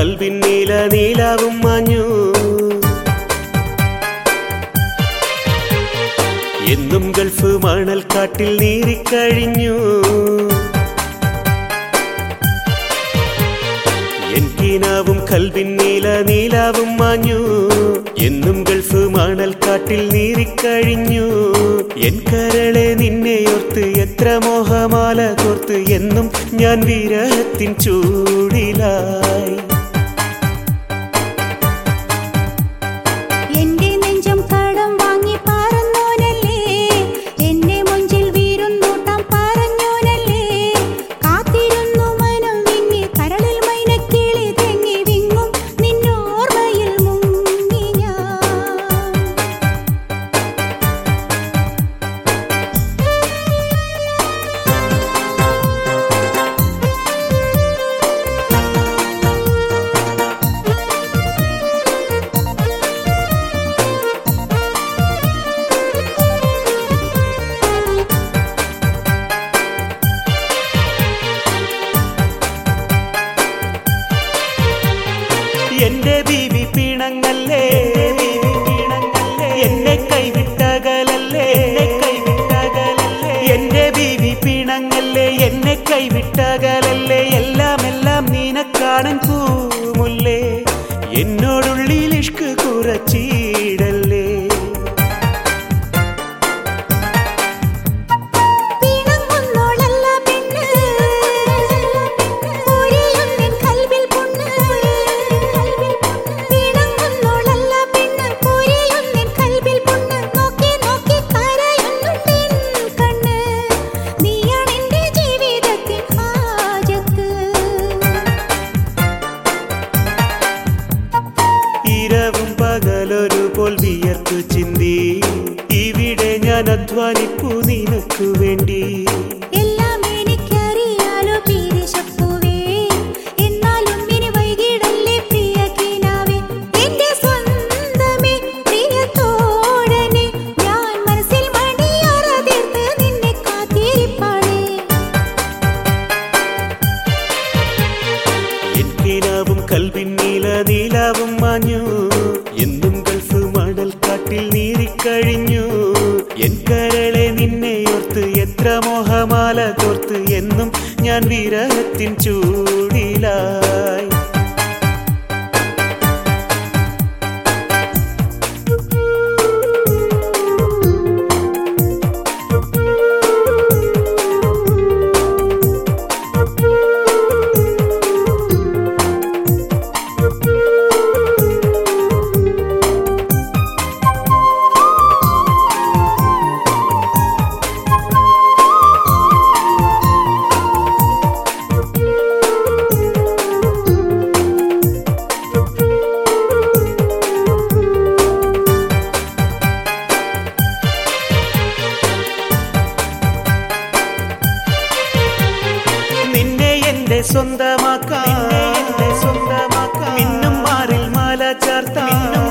കൽവിൻ നീല നീലാവും മാഞ്ഞു എന്നും ഗൾഫ് മണൽക്കാട്ടിൽ നീറിക്കഴിഞ്ഞു എൻ കിനാവും കൽവിൻ നീല നീലാവും മാഞ്ഞു എന്നും ഗൾഫ് മണൽക്കാട്ടിൽ നീറിക്കഴിഞ്ഞു എൻ കരളെ നിന്നെയോർത്ത് എത്ര മോഹമാല കോർത്ത് എന്നും ഞാൻ വിരഹത്തിൻ ചൂടിലായി എന്റെ നെഞ്ചം കടം വാങ്ങി പറന്നോനല്ലേ എന്നെ മുഞ്ചിൽ വീരുന്നൂട്ടം പറഞ്ഞോനല്ലേ കാത്തിരുന്നു മനം വിങ്ങി കരളിൽ മൈനക്കിളി തെങ്ങി വിങ്ങും നിന്നോർമ്മയിൽ മുങ്ങി ഞാൻ എന്റെ ബീവി പീണങ്ങല്ലേ എന്നെ കൈവിട്ടകലല്ലേ എന്റെ ബീവി പീണങ്ങല്ലേ എന്നെ കൈവിട്ടകലല്ലേ എല്ലാം എല്ലാം നീനക്കാണൻ പൂമുല്ലേ എന്നോടുള്ളിൽ ഇഷ്ക് കുറച്ചിടല്ലേ പീണങ്ങുന്നോളല്ല പെണ്ണ് പൊരിയുന്നിൻ കൽവിൽ പൊണ്ണ് പീണങ്ങുന്നോളല്ല പെണ്ണ് പൊരിയുന്നിൻ കൽവിൽ പൊണ്ണ് നോക്കി നോക്കി കരയുന്നുണ്ടെൻ കണ്ണ് നീയാണെന്റെ ജീവിതത്തിൻ ഹാജത്ത് ഇരവും പകലൊരു പോൽ വിയർത്തു ചിന്തി ഇവിടെ ഞാൻ അധ്വാനിപ്പു നിനക്കു വേണ്ടി എല്ലാം എനിക്കറിയാലോ പീരിശപ്പുവേ എന്നാലും ഇനി വൈകിടല്ലേ പ്രിയ കിനാവേ എന്റെ സ്വന്തമേ പ്രിയ തോഴനെ ഞാൻ മനസ്സിൽ മണിയറ തീർത്ത് നിന്നെ കാത്തിരിപ്പാണേ എനിക്കിനാവും കൽവിൻ നീല നീലാവും മാഞ്ഞു എന്നും ഗൾഫ് മണൽക്കാട്ടിൽ നീറിക്കഴിഞ്ഞു എൻ കരളെ നിന്നെയോർത്ത് എത്ര മോഹമാല കോർത്ത് എന്നും ഞാൻ വിരഹത്തിൻ ചൂടിലായി നിന്നെ എന്റെ സ്വന്തമാക്കാം മിന്നും മാറിൽ മാല ചാർത്താം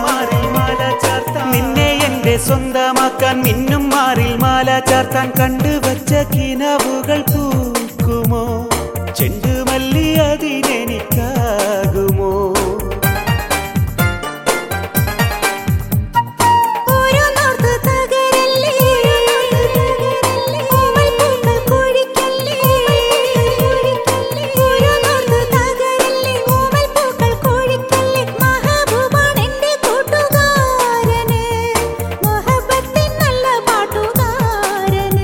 നിന്നെ എന്റെ സ്വന്തമാക്കാൻ മിന്നും മാറിൽ മാല ചാർത്താൻ കണ്ടുവച്ച കിനാവുകൾ പൂക്കുമോ ചെണ്ടുമല്ലി അതിനെനിക്കാകുമോ ഓരോ നോർത്ത് തകരല്ലേ ഓമൽ പൂക്കൾ കോഴിക്കല്ലേ ഓരോ നോർത്ത് തകരല്ലേ ഓമൽ പൂക്കൾ കോഴിക്കല്ലേ മഹബൂബാണ് എന്റെ കൂട്ടുകാരന് മൊഹബത്തിൻ നല്ല പാട്ടുകാരന്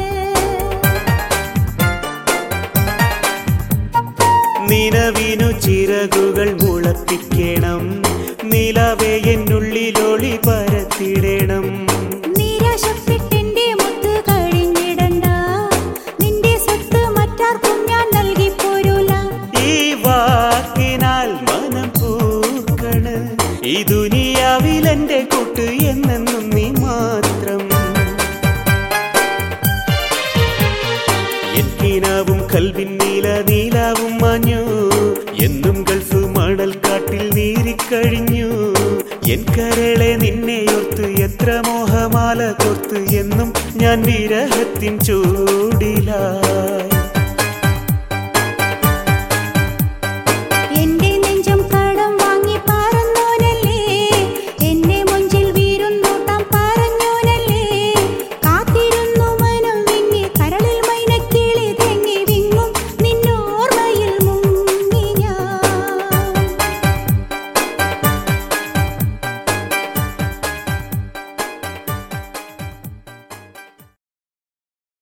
നിലവിനു ചിറകുകൾ മുളപ്പിക്കണം നിലവേ എന്നുള്ളിലൊളി പരത്തിടണം നിരാശപ്പെട്ടെന്റെ മുത്ത് കഴിഞ്ഞിടണ്ട നിന്റെ സ്വത്ത് മറ്റാർക്കും ഞാൻ നൽകി പോരൂല ഈ വാക്കിനാൽ മനം പൂക്കണ് ഈ ദുനിയാവിൽ എന്റെ കൂട്ട് എന്നെന്നും നീ മാത്രം എനിക്കിനാവും കൽവിൻ നീല നീലാവും മാഞ്ഞു എന്നും ഗൾഫ് മണൽക്കാട്ടിൽ നീറിക്കഴിഞ്ഞു എൻ കരളെ നിന്നെയോർത്ത് എത്ര മോഹമാല കോർത്ത് എന്നും ഞാൻ വിരഹത്തിൻ ചൂടിലായി